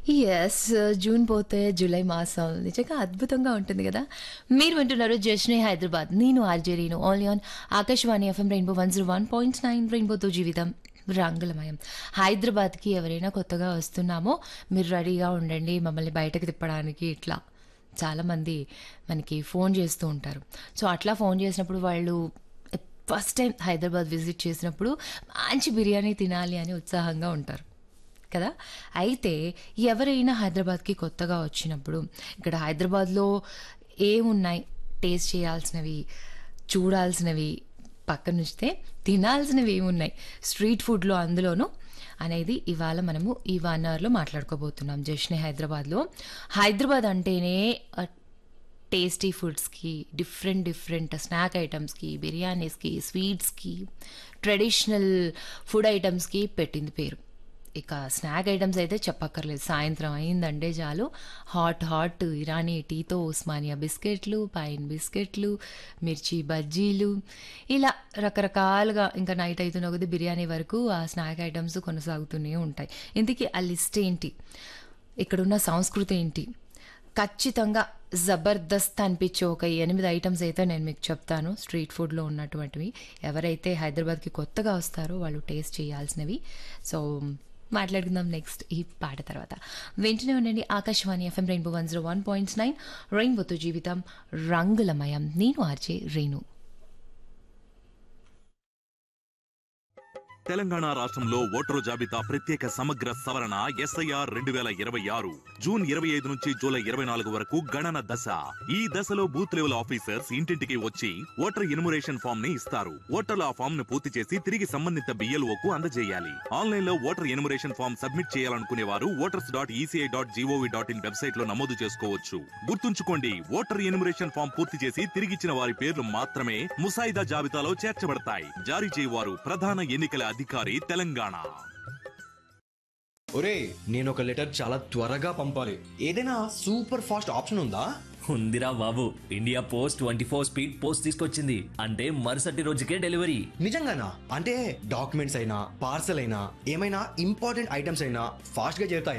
yes June పోతే July మాసం నిజంగా అద్భుతంగా ఉంటుంది కదా మీరు వింటున్నారు జష్నే హైదరాబాద్ నేను RJ Reenu only on Akashvani FM rainbow one zero one point nine రెయిన్బోతో జీవితం రంగులమయం హైదరాబాద్కి ఎవరైనా కొత్తగా వస్తున్నామో మీరు రెడీగా ఉండండి మమ్మల్ని బయటకు తిప్పడానికి ఇట్లా చాలామంది మనకి ఫోన్ చేస్తూ ఉంటారు సో అట్లా ఫోన్ చేసినప్పుడు వాళ్ళు ఫస్ట్ టైం హైదరాబాద్ విజిట్ చేసినప్పుడు మంచి బిర్యానీ తినాలి అని ఉత్సాహంగా ఉంటారు కదా అయితే ఎవరైనా హైదరాబాద్కి కొత్తగా వచ్చినప్పుడు ఇక్కడ హైదరాబాద్లో ఏమున్నాయి టేస్ట్ చేయాల్సినవి చూడాల్సినవి పక్కన ఉంచితే తినాల్సినవి ఏమున్నాయి స్ట్రీట్ ఫుడ్లో అందులోనూ అనేది ఇవాళ మనము ఈ వన్ అవర్లో మాట్లాడుకోబోతున్నాం జష్నే హైదరాబాద్లో హైదరాబాద్ అంటేనే టేస్టీ ఫుడ్స్కి డిఫరెంట్ డిఫరెంట్ స్నాక్ ఐటమ్స్కి బిర్యానీస్కి స్వీట్స్కి ట్రెడిషనల్ ఫుడ్ ఐటమ్స్కి పెట్టింది పేరు ఇక స్నాక్ ఐటమ్స్ అయితే చెప్పక్కర్లేదు సాయంత్రం అయిందంటే చాలు హాట్ హాట్ ఇరానీ టీతో ఉస్మానియా బిస్కెట్లు పైన్ బిస్కెట్లు మిర్చి బజ్జీలు ఇలా రకరకాలుగా ఇంకా నైట్ అవుతున్న కొద్ది బిర్యానీ వరకు ఆ స్నాక్ ఐటమ్స్ కొనసాగుతూనే ఉంటాయి ఇందుకే ఆ లిస్ట్ ఏంటి ఇక్కడున్న సంస్కృతి ఏంటి ఖచ్చితంగా జబర్దస్త్ అనిపించే ఒక ఎనిమిది ఐటమ్స్ అయితే నేను మీకు చెప్తాను స్ట్రీట్ ఫుడ్లో ఉన్నటువంటివి ఎవరైతే హైదరాబాద్కి కొత్తగా వస్తారో వాళ్ళు టేస్ట్ చేయాల్సినవి సో మాట్లాడుకుందాం నెక్స్ట్ ఈ పాట తర్వాత వెంటనే ఉండండి Akashvani FM rainbow one zero one points nine రెయిన్బోతో జీవితం రంగులమయం నేను ఆర్జే రేణు తెలంగాణ రాష్ట్రంలో ఓటరు జాబితా ప్రత్యేక సమగ్ర సవరణ ఎస్ఐఆర్ రెండు వేల ఇరవై ఆరు జూన్ ఇరవై ఐదు నుంచి జూలై ఇరవై నాలుగు వరకు గణన దశ ఈ దశలో బూత్ లెవెల్ ఆఫీసర్స్ ఇంటింటికి వచ్చి ఓటర్ ఎన్యుమరేషన్ ఫామ్ ని ఇస్తారు ఓటర్లు ఆ ఫామ్ ను పూర్తి చేసి తిరిగి సంబంధిత బిఎల్ఓకు అందజేయాలి ఆన్లైన్ లో ఓటర్ ఎన్యుమరేషన్ ఫామ్ సబ్మిట్ చేయాలనుకునే వారు voters dot ECI dot G O V dot in website లో నమోదు చేసుకోవచ్చు గుర్తుంచుకోండి ఓటర్ ఎన్యుమరేషన్ ఫామ్ పూర్తి చేసి తిరిగిచ్చిన వారి పేర్లు మాత్రమే ముసాయిదా జాబితాలో చేర్చబడతాయి జారీ చేయవారు ప్రధాన ఎన్నికల అధికారి తెలంగాణ ఒరే నేను ఒక లెటర్ చాలా త్వరగా పంపాలి ఏదైనా సూపర్ ఫాస్ట్ ఆప్షన్ ఉందా ఉందిరా బాబు India post twenty four speed post తీసుకొచ్చింది అంటే మరుసటి రోజుకే డెలివరీ నిజంగానా అంటే డాక్యుమెంట్స్ అయినా పార్సల్ అయినా ఏమైనా ఇంపార్టెంట్ ఐటమ్స్ అయినా ఫాస్ట్ గా చేరుతాయా